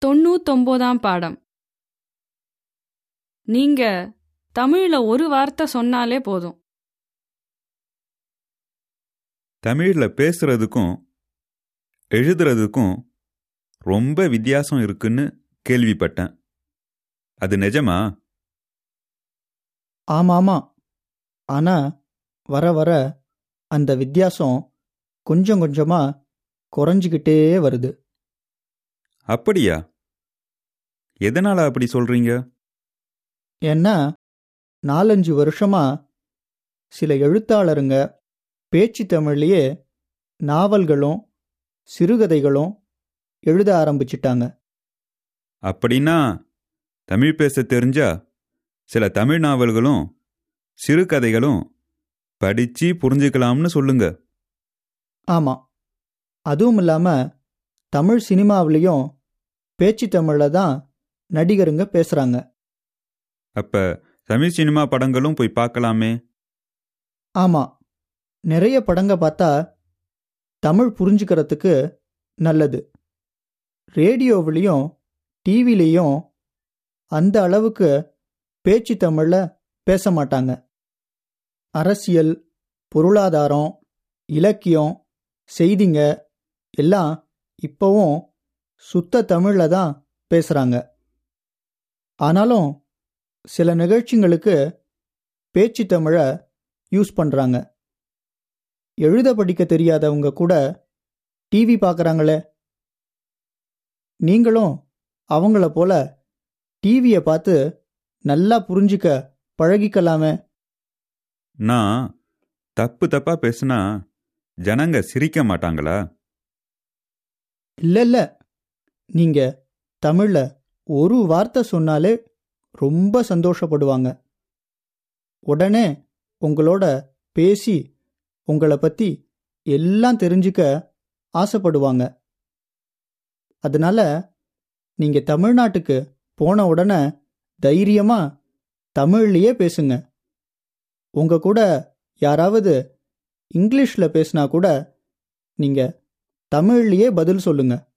தொண்ணூத்தொம்போதாம் பாடம் நீங்க தமிழ்ல ஒரு வார்த்தை சொன்னாலே போதும் தமிழில் பேசுறதுக்கும் எழுதுறதுக்கும் ரொம்ப வித்தியாசம் இருக்குன்னு கேள்விப்பட்டேன் அது நிஜமா ஆமாமா ஆனா வர வர அந்த வித்தியாசம் கொஞ்சம் கொஞ்சமா குறைஞ்சிக்கிட்டே வருது அப்படியா எதனால அப்படி சொல்றீங்க ஏன்னா நாலஞ்சு வருஷமா சில எழுத்தாளருங்க பேச்சு தமிழ்லயே நாவல்களும் சிறுகதைகளும் எழுத ஆரம்பிச்சிட்டாங்க அப்படின்னா தமிழ் பேச தெரிஞ்சா சில தமிழ் நாவல்களும் சிறுகதைகளும் படிச்சு புரிஞ்சுக்கலாம்னு சொல்லுங்க ஆமா அதுவும் இல்லாம தமிழ் சினிமாவிலையும் பேச்சு தமிழ்ல தான் நடிகருங்க பேசுறாங்க அப்ப தமிழ் சினிமா படங்களும் போய் பார்க்கலாமே ஆமா நிறைய படங்க பார்த்தா தமிழ் புரிஞ்சுக்கிறதுக்கு நல்லது ரேடியோவிலையும் டிவிலையும் அந்த அளவுக்கு பேச்சு தமிழ்ல பேச மாட்டாங்க அரசியல் பொருளாதாரம் இலக்கியம் செய்திங்க எல்லாம் இப்போவும் சுத்த தமிழ்ல தான் பேசுறாங்க ஆனாலும் சில நிகழ்ச்சிங்களுக்கு பேச்சு தமிழை யூஸ் பண்றாங்க எழுத படிக்க தெரியாதவங்க கூட டிவி பார்க்கறாங்களே நீங்களும் அவங்கள போல டிவியை பார்த்து நல்லா புரிஞ்சுக்க பழகிக்கலாமே நான் தப்பு தப்பா பேசுனா ஜனங்க சிரிக்க மாட்டாங்களா இல்ல இல்ல நீங்க தமிழ்ல ஒரு வார்த்தை சொன்னாலே ரொம்ப சந்தோஷப்படுவாங்க உடனே உங்களோட பேசி உங்களை பத்தி எல்லாம் தெரிஞ்சுக்க ஆசைப்படுவாங்க அதனால நீங்க தமிழ்நாட்டுக்கு போன உடனே தைரியமா தமிழ்லயே பேசுங்க உங்க கூட யாராவது இங்கிலீஷ்ல பேசினா கூட நீங்க தமிழ்லயே பதில் சொல்லுங்க